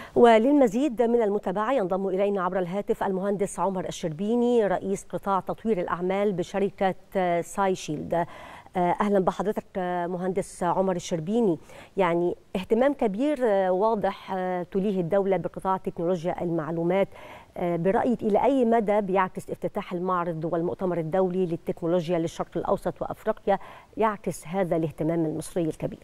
وللمزيد من المتابعة ينضم إلينا عبر الهاتف المهندس عمر الشربيني رئيس قطاع تطوير الأعمال بشركة ساي شيلد اهلا بحضرتك مهندس عمر الشربيني يعني اهتمام كبير واضح تليه الدوله بقطاع تكنولوجيا المعلومات برايك الى اي مدى بيعكس افتتاح المعرض والمؤتمر الدولي للتكنولوجيا للشرق الاوسط وافريقيا يعكس هذا الاهتمام المصري الكبير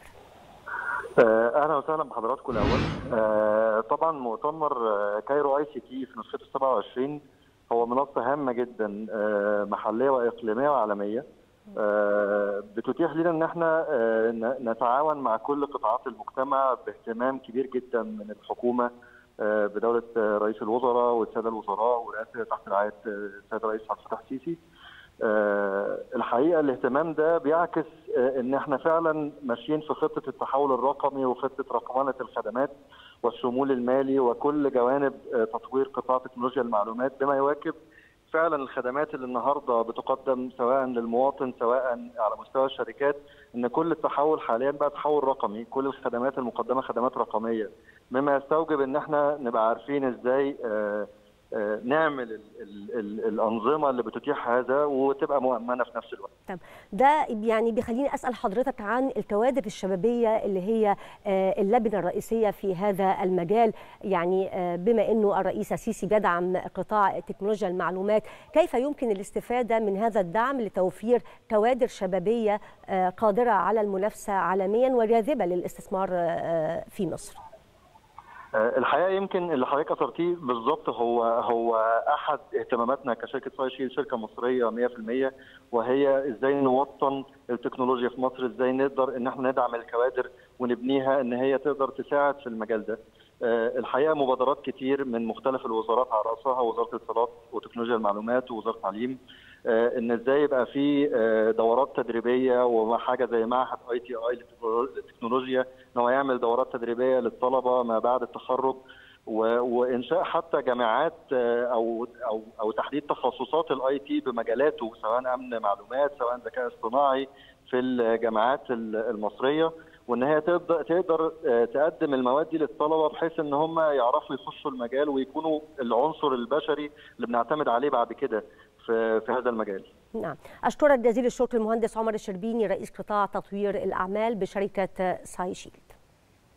اهلا وسهلا بحضراتكم الاول طبعا مؤتمر كايرو اي سي تي في نسخته 27 هو منصه هامه جدا محليه واقليميه وعالميه بتتيح لنا ان احنا نتعاون مع كل قطاعات المجتمع باهتمام كبير جدا من الحكومه بدوله رئيس الوزراء والساده الوزراء ورئاسه تحت رعايه السيد الرئيس عبد الفتاح السيسي. الحقيقه الاهتمام ده بيعكس ان احنا فعلا ماشيين في خطه التحول الرقمي وخطه رقمنه الخدمات والشمول المالي وكل جوانب تطوير قطاع تكنولوجيا المعلومات بما يواكب فعلا الخدمات اللي النهارده بتقدم سواء للمواطن سواء على مستوى الشركات ان كل التحول حاليا بقى تحول رقمي، كل الخدمات المقدمه خدمات رقميه مما يستوجب ان احنا نبقى عارفين ازاي آآ آآ نعمل ال ال ال الانظمه اللي بتتيح هذا وتبقى مؤمنه في نفس الوقت. طب ده يعني بيخليني اسال حضرتك عن الكوادر الشبابيه اللي هي اللبنه الرئيسيه في هذا المجال يعني بما انه الرئيس السيسي بيدعم قطاع تكنولوجيا المعلومات كيف يمكن الاستفاده من هذا الدعم لتوفير كوادر شبابيه قادره على المنافسه عالميا وجاذبه للاستثمار في مصر؟ الحقيقه يمكن اللي حضرتك اثرتيه بالظبط هو هو احد اهتماماتنا كشركه ساي شيل شركه مصريه 100% وهي ازاي نوطن التكنولوجيا في مصر ازاي نقدر ان احنا ندعم الكوادر ونبنيها ان هي تقدر تساعد في المجال ده. الحقيقه مبادرات كتير من مختلف الوزارات على راسها وزاره الاتصالات وتكنولوجيا المعلومات ووزاره التعليم ان ازاي يبقى في دورات تدريبيه وحاجه زي معهد اي تي اي للتكنولوجيا ان هو يعمل دورات تدريبيه للطلبه ما بعد التخرج وانشاء حتى جامعات او او او تحديد تخصصات الاي تي بمجالاته سواء امن معلومات سواء ذكاء اصطناعي في الجامعات المصريه وان هي تقدر تقدر تقدم المواد دي للطلبه بحيث ان هم يعرفوا يخشوا المجال ويكونوا العنصر البشري اللي بنعتمد عليه بعد كده في في هذا المجال. نعم، اشكرك جزيل الشكر المهندس عمر الشربيني رئيس قطاع تطوير الاعمال بشركه ساي شيلد.